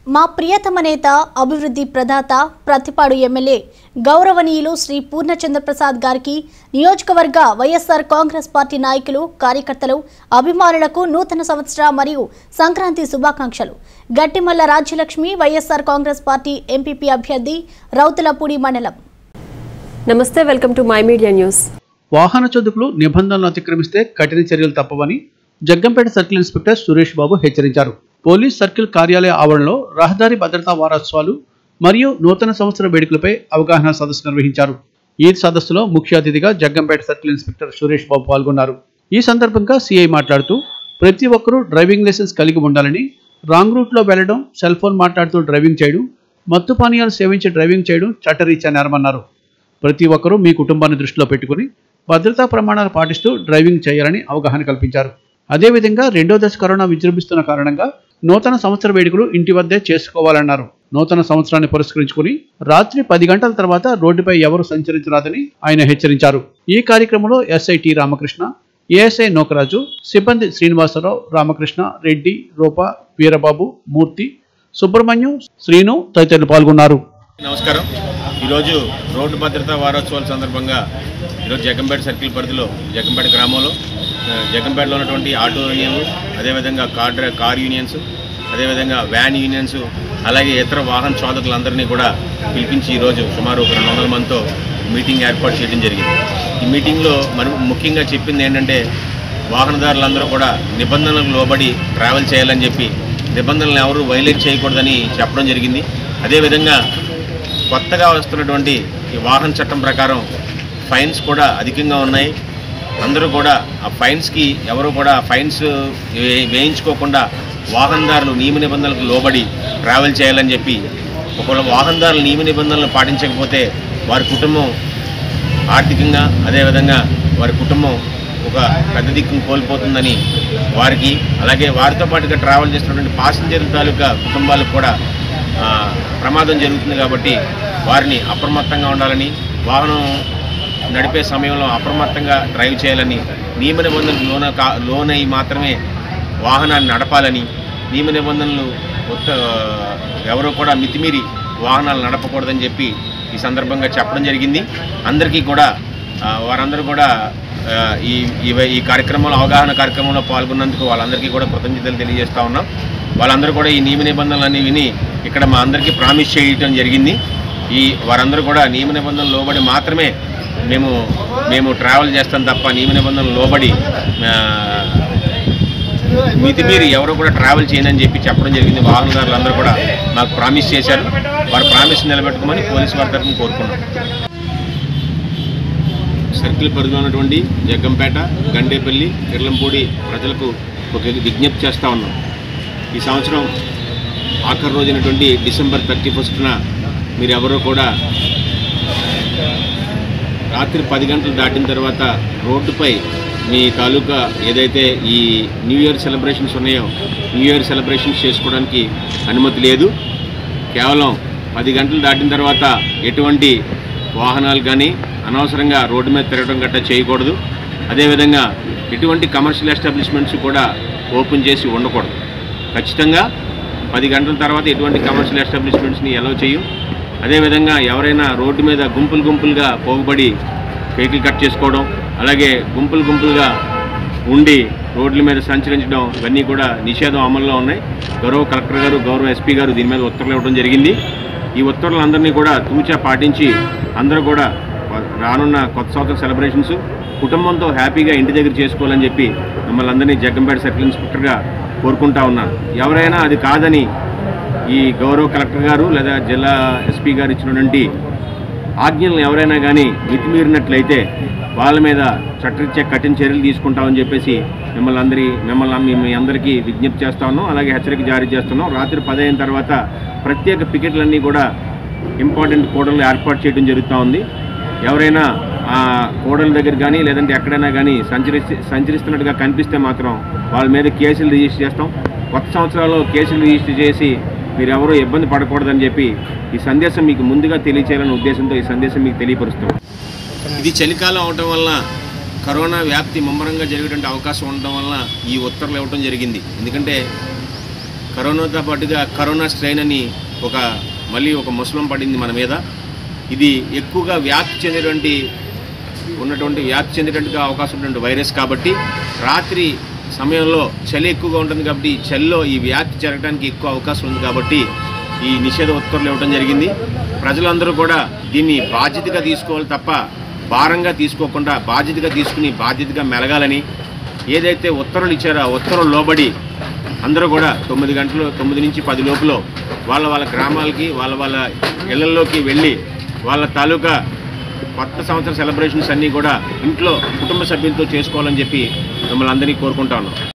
మా ప్రియతమ నేత అభివృద్ధి ప్రదాత ప్రతిపాడు ఎమ్మెల్యే గౌరవనీయులు శ్రీ పూర్ణచంద్ర ప్రసాద్ గారికి నియోజకవర్గ వైఎస్ఆర్ కాంగ్రెస్ పార్టీ నాయకులు కార్యకర్తలు అభిమానులకు నూతన సంవత్సర మరియు సంక్రాంతి శుభాకాంక్షలు Gattimalla Rajyalakshmi YSR Congress party MPP అభ్యర్థి రౌతులపూడి మండలం నమస్తే welcome to my media news వాహన చదువుకులు నిబంధనలు అతిక్రమిస్తే కఠిన చర్యలు తప్పవని జగ్గంపేట సర్కిల్ ఇన్స్పెక్టర్ సురేష్ బాబు హెచ్చరించారు పోలీస్ సర్కిల్ కార్యాలయ ఆవరణలో రహదారి భద్రతా వారోత్సవాలు మరియు నూతన సంవత్సర వేడుకలపై అవగాహన సదస్సు నిర్వహించారు ఈ సదస్సులో ముఖ్య అతిథిగా జగ్గంపేట సర్కిల్ ఇన్స్పెక్టర్ సురేష్ బాబు పాల్గొన్నారు ఈ సందర్భంగా సిఐ మాట్లాడుతూ ప్రతి ఒక్కరూ డ్రైవింగ్ లైసెన్స్ కలిగి ఉండాలని రాంగ్ రూట్లో వెళ్లడం సెల్ ఫోన్ మాట్లాడుతూ డ్రైవింగ్ చేయడం మత్తు పానీయాలు సేవించి డ్రైవింగ్ చేయడం చట్టరీత్యా నేరమన్నారు ప్రతి ఒక్కరూ మీ కుటుంబాన్ని దృష్టిలో పెట్టుకుని భద్రతా ప్రమాణాలు పాటిస్తూ డ్రైవింగ్ చేయాలని అవగాహన కల్పించారు అదేవిధంగా రెండో దశ కరోనా విజృంభిస్తున్న కారణంగా నూతన సంవత్సర వేడుకలు ఇంటి వద్దే చేసుకోవాలన్నారు నూతన సంవత్సరాన్ని పురస్కరించుకుని రాత్రి పది గంటల తర్వాత రోడ్డుపై ఎవరు సంచరించరాదని ఆయన హెచ్చరించారు ఈ కార్యక్రమంలో SI T Ramakrishna ASI Nokaraju సిబ్బంది శ్రీనివాసరావు రామకృష్ణ రెడ్డి రూప వీరబాబు మూర్తి సుబ్రహ్మణ్యం శ్రీను తదితరులు పాల్గొన్నారు నమస్కారం ఈరోజు రోడ్డు భద్రతా వారోత్సవాల సందర్భంగా ఈరోజు జగంపేట సర్కిల్ పరిధిలో జగంపేట గ్రామంలో ఆ, జగంపేటలో ఉన్నటువంటి ఆటో యూనియన్లు అదేవిధంగా కార్ డ్రై కార్ యూనియన్స్ అదేవిధంగా వ్యాన్ యూనియన్స్ అలాగే ఇతర వాహన చోదకులందరినీ కూడా పిలిపించి ఈరోజు సుమారు ఒక రెండు వందల మందితో మీటింగ్ ఏర్పాటు చేయడం జరిగింది ఈ మీటింగ్లో మనం ముఖ్యంగా చెప్పింది ఏంటంటే వాహనదారులందరూ కూడా నిబంధనలకు లోబడి ట్రావెల్ చేయాలని చెప్పి నిబంధనలను ఎవరు వైలేట్ చేయకూడదని చెప్పడం జరిగింది అదేవిధంగా కొత్తగా వస్తున్నటువంటి ఈ వాహన చట్టం ప్రకారం ఫైన్స్ కూడా అధికంగా ఉన్నాయి అందరూ కూడా ఆ ఫైన్స్కి ఎవరు కూడా ఫైన్స్ వే- వేయించుకోకుండా వాహనదారులు నియమ నిబంధనలకు లోబడి ట్రావెల్ చేయాలని చెప్పి ఒకవేళ వాహనదారులు నియమ నిబంధనలు పాటించకపోతే వారి కుటుంబం ఆర్థికంగా అదేవిధంగా వారి కుటుంబం ఒక పెద్ద దిక్కును కోల్పోతుందని వారికి అలాగే వారితో పాటుగా ట్రావెల్ చేస్తున్నటువంటి పాసింజర్ల తాలూకా కుటుంబాలకు కూడా ఆ, ప్రమాదం జరుగుతుంది కాబట్టి వారిని అప్రమత్తంగా ఉండాలని వాహనం నడిపే సమయంలో అప్రమత్తంగా డ్రైవ్ చేయాలని నియమ నిబంధనలకు లోన కా లోనై మాత్రమే వాహనాన్ని నడపాలని నియమ నిబంధనలు ఉత్త ఎవరో కూడా మితిమీరి వాహనాలు నడపకూడదని చెప్పి ఈ సందర్భంగా చెప్పడం జరిగింది అందరికీ కూడా ఆ, వారందరూ కూడా ఆ, ఈ ఈ- ఈ కార్యక్రమంలో అవగాహన కార్యక్రమంలో పాల్గొన్నందుకు వాళ్ళందరికీ కూడా కృతజ్ఞతలు తెలియజేస్తా ఉన్నాం వాళ్ళందరూ కూడా ఈ నియమ నిబంధనలన్నీ విని ఇక్కడ మా అందరికీ ప్రామిస్ చేయడం జరిగింది ఈ వారందరూ కూడా నియమ నిబంధనలు లోబడి మాత్రమే మేము మేము ట్రావెల్ చేస్తాం తప్ప నియమ నిబంధనలు లోబడి ఆ, మితిమీరి ఎవరు కూడా ట్రావెల్ చేయనని చెప్పి చెప్పడం జరిగింది వాహనదారులు అందరూ కూడా మాకు ప్రామిస్ చేశారు వారు ప్రామిస్ నిలబెట్టుకోమని పోలీసు వారి తరఫున కోరుకున్నాం సర్కిల్ పరిధిలో ఉన్నటువంటి జగ్గంపేట గండేపల్లి కిర్లంపూడి ప్రజలకు ఒక విజ్ఞప్తి చేస్తూ ఉన్నాం ఈ సంవత్సరం ఆఖరి రోజైనటువంటి డిసెంబర్ థర్టీ ఫస్ట్న మీరు ఎవరో కూడా రాత్రి పది గంటలు దాటిన తర్వాత రోడ్డుపై మీ తాలూకా ఏదైతే ఈ న్యూ ఇయర్ సెలబ్రేషన్స్ ఉన్నాయో న్యూ ఇయర్ సెలబ్రేషన్స్ చేసుకోవడానికి అనుమతి లేదు కేవలం పది గంటలు దాటిన తర్వాత ఎటువంటి వాహనాలు కానీ అనవసరంగా రోడ్డు మీద తిరగడం గట్టా చేయకూడదు అదేవిధంగా ఎటువంటి కమర్షియల్ ఎస్టాబ్లిష్మెంట్స్ కూడా ఓపెన్ చేసి ఉండకూడదు ఖచ్చితంగా పది గంటల తర్వాత ఎటువంటి కమర్షియల్ ఎస్టాబ్లిష్మెంట్స్ని ఎలవ్ చేయు అదేవిధంగా ఎవరైనా రోడ్డు మీద గుంపులు గుంపులుగా పోగుబడి వెహికల్ కట్ చేసుకోవడం అలాగే గుంపులు గుంపులుగా ఉండి రోడ్ల మీద సంచరించడం ఇవన్నీ కూడా నిషేధం అమల్లో ఉన్నాయి గౌరవ కలెక్టర్ గారు గౌరవ ఎస్పీ గారు దీని మీద ఉత్తర్వులు ఇవ్వడం జరిగింది ఈ ఉత్తర్వులందరినీ కూడా తూచా పాటించి అందరూ కూడా రానున్న కొత్త సంవత్సరం సెలబ్రేషన్స్ కుటుంబంతో హ్యాపీగా ఇంటి దగ్గర చేసుకోవాలని చెప్పి మిమ్మల్ని అందరినీ జగ్గంపేట సర్కిల్ ఇన్స్పెక్టర్గా కోరుకుంటా ఉన్నాను ఎవరైనా అది కాదని ఈ గౌరవ కలెక్టర్ గారు లేదా జిల్లా ఎస్పీ గారు ఇచ్చినటువంటి ఆజ్ఞలను ఎవరైనా కానీ మితిమీరినట్లయితే వాళ్ళ మీద చట్టరీత్యా కఠిన చర్యలు తీసుకుంటామని చెప్పేసి మిమ్మల్ని అందరి మిమ్మల్ని మీ- మీ అందరికీ విజ్ఞప్తి చేస్తా ఉన్నాం అలాగే హెచ్చరిక జారీ చేస్తున్నాం రాత్రి పదైన తర్వాత ప్రత్యేక పికెట్లన్నీ కూడా ఇంపార్టెంట్ కూడళ్ళు ఏర్పాటు చేయడం జరుగుతూ ఉంది ఎవరైనా ఆ కూడల దగ్గర కానీ లేదంటే ఎక్కడైనా కానీ సంచరిస్తే సంచరిస్తున్నట్టుగా కనిపిస్తే మాత్రం వాళ్ళ మీద కేసులు రిజిస్టర్ చేస్తాం కొత్త సంవత్సరాల్లో కేసులు రిజిస్టర్ చేసి మీరు ఎవరూ ఇబ్బంది పడకూడదని చెప్పి ఈ సందేశం మీకు ముందుగా తెలియచేయాలనే ఉద్దేశంతో ఈ సందేశం మీకు తెలియపరుస్తాం ఇది చలికాలం అవటం వలన కరోనా వ్యాప్తి ముమ్మరంగా జరిగేటువంటి అవకాశం ఉండటం వలన ఈ ఉత్తర్వులు ఇవ్వటం జరిగింది ఎందుకంటే కరోనాతో పాటుగా కరోనా స్ట్రెయిన్ అని ఒక మళ్ళీ ఒక ముసలం పడింది మన మీద ఇది ఎక్కువగా వ్యాప్తి చెందేటువంటి ఉన్నటువంటి వ్యాప్తి చెందేటట్టుగా అవకాశం ఉన్నటువంటి వైరస్ కాబట్టి రాత్రి సమయంలో చలి ఎక్కువగా ఉంటుంది కాబట్టి ఈ చలిలో ఈ వ్యాప్తి జరగడానికి ఎక్కువ అవకాశం ఉంది కాబట్టి ఈ నిషేధ ఉత్తర్వులు ఇవ్వడం జరిగింది ప్రజలందరూ కూడా దీన్ని బాధ్యతగా తీసుకోవాలి తప్ప భారంగా తీసుకోకుండా బాధ్యతగా తీసుకుని బాధ్యతగా మెలగాలని ఏదైతే ఉత్తర్వులు ఇచ్చారో ఆ ఉత్తర్వులు లోబడి అందరూ కూడా తొమ్మిది గంటలు తొమ్మిది నుంచి పది లోపులో వాళ్ళ వాళ్ళ గ్రామాలకి వాళ్ళ వాళ్ళ ఇళ్లలోకి వెళ్ళి వాళ్ళ తాలూకా కొత్త సంవత్సర సెలబ్రేషన్స్ అన్నీ కూడా ఇంట్లో కుటుంబ సభ్యులతో చేసుకోవాలని చెప్పి మిమ్మల్ని అందరినీ కోరుకుంటా ఉన్నాం